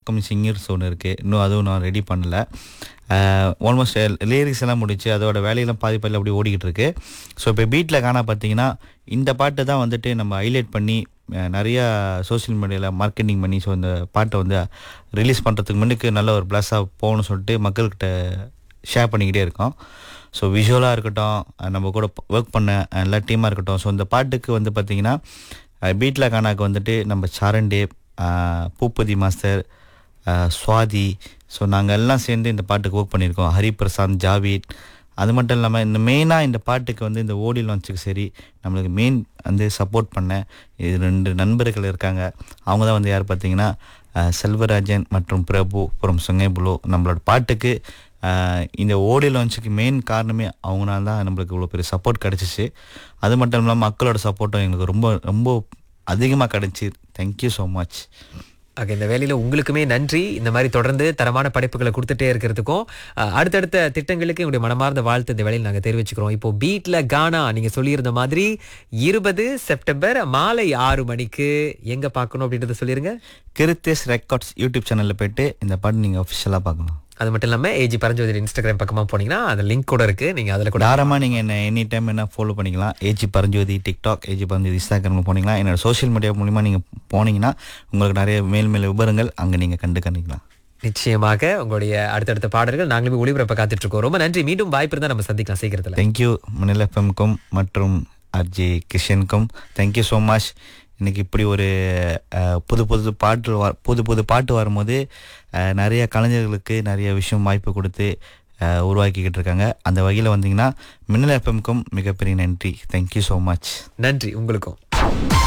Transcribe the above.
upcoming singers ஒன்று இருக்குது இன்னும் அதுவும் நான் ரெடி பண்ணல ஆல்மோஸ்ட் லிரிக்ஸ் எல்லாம் முடிச்சு அதோட வேலையெல்லாம் பாதி பாதியில் அப்படி ஓடிக்கிட்டு இருக்கு ஸோ இப்போ பீட்டில் காணா பார்த்தீங்கன்னா இந்த பாட்டை தான் வந்துட்டு நம்ம ஹைலைட் பண்ணி அஹ், நிறையா சோஷியல் மீடியாவில் மார்க்கெட்டிங் பண்ணி ஸோ இந்த பாட்டை வந்து ரிலீஸ் பண்ணுறதுக்கு முன்னுக்கு நல்ல ஒரு ப்ளஸ்ஸாக போகணும்னு சொல்லிட்டு மக்கள்கிட்ட ஷேர் பண்ணிக்கிட்டே இருக்கோம் ஸோ விஷுவலாக இருக்கட்டும் அஹ் நம்ம கூட ஒர்க் பண்ண எல்லா டீமாக இருக்கட்டும் ஸோ இந்த பாட்டுக்கு வந்து பார்த்திங்கன்னா பீட்டில் கானாக்கு வந்துட்டு நம்ம சாரண்டேப் Boopathy master ah Swathi so நாங்கள் எல்லாம் சேர்ந்து இந்த பாட்டுக்கு ஒர்க் பண்ணியிருக்கோம் ஹரிபிரசாந்த் ஜாவீத் அது மட்டும் இல்லாமல் இந்த மெயினாக இந்த பாட்டுக்கு வந்து இந்த ஓடி லான்ச்சுக்கு சரி நம்மளுக்கு மெயின் வந்து சப்போர்ட் பண்ண இது ரெண்டு நண்பர்கள் இருக்காங்க அவங்க தான் வந்து யார் பார்த்தீங்கன்னா அஹ் செல்வராஜன் மற்றும் பிரபு அப்புறம் சுங்கைபுலு நம்மளோட பாட்டுக்கு அஹ் இந்த ஓடி லான்ச்சுக்கு மெயின் காரணமே அவங்களால தான் நம்மளுக்கு இவ்வளோ பெரிய சப்போர்ட் கிடச்சிச்சு அது மட்டும் இல்லாமல் மக்களோட சப்போர்ட்டும் எங்களுக்கு ரொம்ப ரொம்ப அதிகமாக கிடச்சி தேங்க்யூ ஸோ மச் ஓகே இந்த வேலையில உங்களுக்குமே நன்றி இந்த மாதிரி தொடர்ந்து தரமான படைப்புகளை கொடுத்துட்டே இருக்கிறதுக்கும் அஹ், அடுத்தடுத்த திட்டங்களுக்கு எங்களுடைய மனமார்ந்த வாழ்த்து இந்த வேலையில் நாங்கள் தெரிவிச்சுக்கிறோம் இப்போ பீட்ல கானா நீங்க சொல்லியிருந்த மாதிரி இருபது செப்டம்பர் மாலை ஆறு மணிக்கு எங்க பார்க்கணும் அப்படின்றத சொல்லிருங்க கிருத்தேஸ் ரெக்கார்ட்ஸ் யூடியூப் சேனலில் போயிட்டு இந்த பாட்டு நீங்கள் அஃபிஷியலாக பார்க்கலாம் அது மட்டும் இல்லாம ஏஜி பரஞ்சோதி இன்ஸ்டாகிராம் பக்கமா போனீங்கன்னா அந்த லிங்க் கூட இருக்கு நீங்க அதுல கூட தாராளமாக நீங்கள் என்ன எனி டைம் என்ன ஃபாலோ பண்ணிக்கலாம் AG Paranjothi TikTok AG Paranjothi இன்ஸ்டாகிராமில் போனீங்களா என்னோட சோஷியல் மீடியா மூலிமா நீங்கள் போனீங்கன்னா உங்களுக்கு நிறைய மேல் மேல் விவரங்கள் அங்கே நீங்கள் கண்டு கண்டிக்கலாம் நிச்சயமாக உங்களுடைய அடுத்தடுத்த பாடல்கள் நாங்களுமே ஒளிபரப்ப காத்துட்டு இருக்கோம் ரொம்ப நன்றி மீண்டும் வாய்ப்பு இருந்தா நம்ம சந்திக்கலாம் சீக்கிரத்துல தேங்க்யூ மணில் எஃப்எம்க்கும் மற்றும் ஆர்ஜே கிஷனுக்கும் தேங்க்யூ ஸோ மச் இன்னைக்கு இப்படி ஒரு அஹ், புது புது பாட்டு வ புது புது பாட்டு வரும்போது அஹ், நிறைய கலைஞர்களுக்கு நிறைய விஷயம் வாய்ப்பு கொடுத்து அஹ், உருவாக்கிக்கிட்டு இருக்காங்க அந்த வகையில் வந்தீங்கன்னா மின்னல் எஃப்எம்க்கும் மிகப்பெரிய நன்றி தேங்க்யூ ஸோ மச் நன்றி உங்களுக்கும்